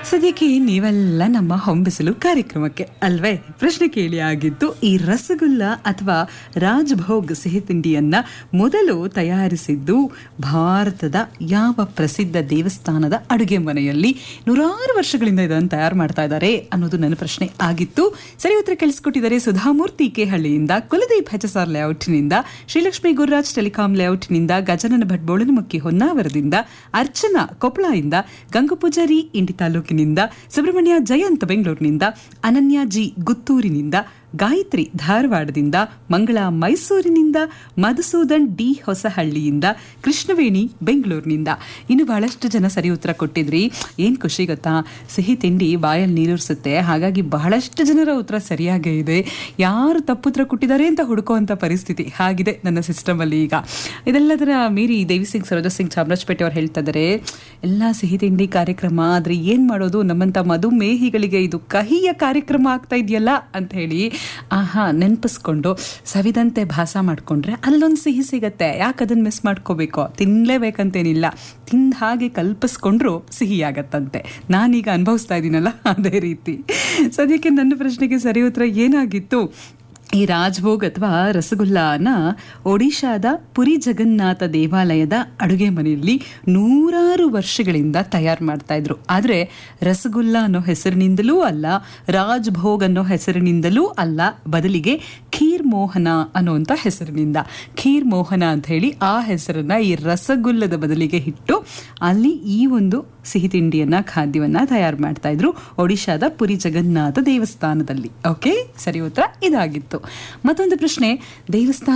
ಸದ್ಯಕ್ಕೆ ನೀವೆಲ್ಲ ನಮ್ಮ ಹೊಂಬಿಸಲು ಕಾರ್ಯಕ್ರಮಕ್ಕೆ ಅಲ್ವೇ ಪ್ರಶ್ನೆ ಕೇಳಿ ಆಗಿದ್ದು ಈ ರಸಗುಲ್ಲ ಅಥವಾ ರಾಜ್ಭೋಗ್ ಸಿಹಿ ತಿಂಡಿಯನ್ನ ಮೊದಲು ತಯಾರಿಸಿದ್ದು ಭಾರತದ ಯಾವ ಪ್ರಸಿದ್ಧ ದೇವಸ್ಥಾನದ ಅಡುಗೆ ಮನೆಯಲ್ಲಿ ನೂರಾರು ವರ್ಷಗಳಿಂದ ಇದನ್ನು ತಯಾರು ಮಾಡ್ತಾ ಇದ್ದಾರೆ ಅನ್ನೋದು ನನ್ನ ಪ್ರಶ್ನೆ ಆಗಿತ್ತು ಸರಿ ಉತ್ತರ ಕಳಿಸ್ಕೊಟ್ಟಿದ್ದಾರೆ ಸುಧಾಮೂರ್ತಿ ಕೆಹಳ್ಳಿಯಿಂದ ಕುಲದೀಪ್ ಹೆಚಸಾರ್ ಲೇಔಟ್ನಿಂದ ಶ್ರೀಲಕ್ಷ್ಮಿ ಗುರುರಾಜ್ ಟೆಲಿಕಾಂ ಲೇಔಟ್ನಿಂದ ಗಜನನ ಭಟ್ ಬೋಳನಮಕ್ಕಿ ಹೊನ್ನಾವರದಿಂದ ಅರ್ಚನಾ ಕೊಪ್ಪಳದಿಂದ ಗಂಗು ಪೂಜಾರಿ ಇಂಡಿ ತಾಲೂಕಿನಿಂದ ಸುಬ್ರಹ್ಮಣ್ಯ ಜಯಂತ್ ಬೆಂಗಳೂರಿನಿಂದ ಅನನ್ಯ ಜಿ ಗುತ್ತೂರಿನಿಂದ ಗಾಯತ್ರಿ ಧಾರವಾಡದಿಂದ ಮಂಗಳ ಮೈಸೂರಿನಿಂದ ಮಧುಸೂದನ್ ಡಿ ಹೊಸಹಳ್ಳಿಯಿಂದ ಕೃಷ್ಣವೇಣಿ ಬೆಂಗಳೂರಿನಿಂದ ಇನ್ನು ಬಹಳಷ್ಟು ಜನ ಸರಿ ಉತ್ತರ ಕೊಟ್ಟಿದ್ರಿ ಏನ್ ಖುಷಿ ಗೊತ್ತಾ ಸಿಹಿ ತಿಂಡಿ ಬಾಯಲ್ಲಿ ನೀರೂರಿಸುತ್ತೆ ಹಾಗಾಗಿ ಬಹಳಷ್ಟು ಜನರ ಉತ್ತರ ಸರಿಯಾಗೇ ಇದೆ ಯಾರು ತಪ್ಪುತ್ತರ ಕೊಟ್ಟಿದ್ದಾರೆ ಅಂತ ಹುಡುಕುವಂತ ಪರಿಸ್ಥಿತಿ ಹಾಗಿದೆ ನನ್ನ ಸಿಸ್ಟಮ್ ಅಲ್ಲಿ ಈಗ ಇದೆಲ್ಲದರ ಮೀರಿ ದೇವಿ ಸಿಂಗ್ ಸರೋಜಾ ಸಿಂಗ್ ಚಾಮರಾಜಪೇಟೆ ಅವ್ರು ಹೇಳ್ತಾ ಇದ್ದಾರೆ ಎಲ್ಲ ಸಿಹಿ ತಿಂಡಿ ಕಾರ್ಯಕ್ರಮ ಆದ್ರೆ ಏನ್ ಮಾಡೋದು ನಮ್ಮಂತ ಮಧುಮೇಹಿಗಳಿಗೆ ಇದು ಕಹಿಯ ಕಾರ್ಯಕ್ರಮ ಆಗ್ತಾ ಇದೆಯಲ್ಲ ಅಂತ ಹೇಳಿ ಆಹಾ ನೆನಪಿಸ್ಕೊಂಡು ಸವಿದಂತೆ ಭಾಸ ಮಾಡ್ಕೊಂಡ್ರೆ ಅಲ್ಲೊಂದು ಸಿಹಿ ಸಿಗತ್ತೆ ಯಾಕೆ ಅದನ್ನ ಮಿಸ್ ಮಾಡ್ಕೋಬೇಕು ತಿನ್ಲೇಬೇಕಂತೇನಿಲ್ಲ ತಿಂದ ಹಾಗೆ ಕಲ್ಪಿಸ್ಕೊಂಡ್ರು ಸಿಹಿ ಆಗತ್ತಂತೆ ನಾನೀಗ ಅನುಭವಿಸ್ತಾ ಇದ್ದೀನಲ್ಲ ಅದೇ ರೀತಿ ಸದ್ಯಕ್ಕೆ ನನ್ನ ಪ್ರಶ್ನೆಗೆ ಸರಿ ಉತ್ತರ ಏನಾಗಿತ್ತು ಈ ರಾಜ್ಭೋಗ್ ಅಥವಾ ರಸಗುಲ್ಲಾನ ಒಡಿಶಾದ ಪುರಿ ಜಗನ್ನಾಥ ದೇವಾಲಯದ ಅಡುಗೆ ಮನೆಯಲ್ಲಿ ನೂರಾರು ವರ್ಷಗಳಿಂದ ತಯಾರು ಮಾಡ್ತಾ ಇದ್ರು ಆದರೆ ರಸಗುಲ್ಲ ಅನ್ನೋ ಹೆಸರಿನಿಂದಲೂ ಅಲ್ಲ ರಾಜ್ಭೋಗ್ ಅನ್ನೋ ಹೆಸರಿನಿಂದಲೂ ಅಲ್ಲ ಬದಲಿಗೆ ಖೀರ್ ಮೋಹನ ಅನ್ನುವಂಥ ಹೆಸರಿನಿಂದ ಖೀರ್ ಮೋಹನ ಅಂತ ಹೇಳಿ ಆ ಹೆಸರನ್ನ ಈ ರಸಗುಲ್ಲದ ಬದಲಿಗೆ ಇಟ್ಟು ಅಲ್ಲಿ ಈ ಒಂದು ಸಿಹಿ ತಿಂಡಿಯನ್ನ ಖಾದ್ಯವನ್ನ ತಯಾರು ಮಾಡ್ತಾ ಇದ್ರು ಒಡಿಶಾದ ಪುರಿ ಜಗನ್ನಾಥ ದೇವಸ್ಥಾನದಲ್ಲಿ ಓಕೆ ಸರಿ ಉತ್ತರ ಇದಾಗಿತ್ತು ಮತ್ತೊಂದು ಪ್ರಶ್ನೆ ದೇವಸ್ಥಾನ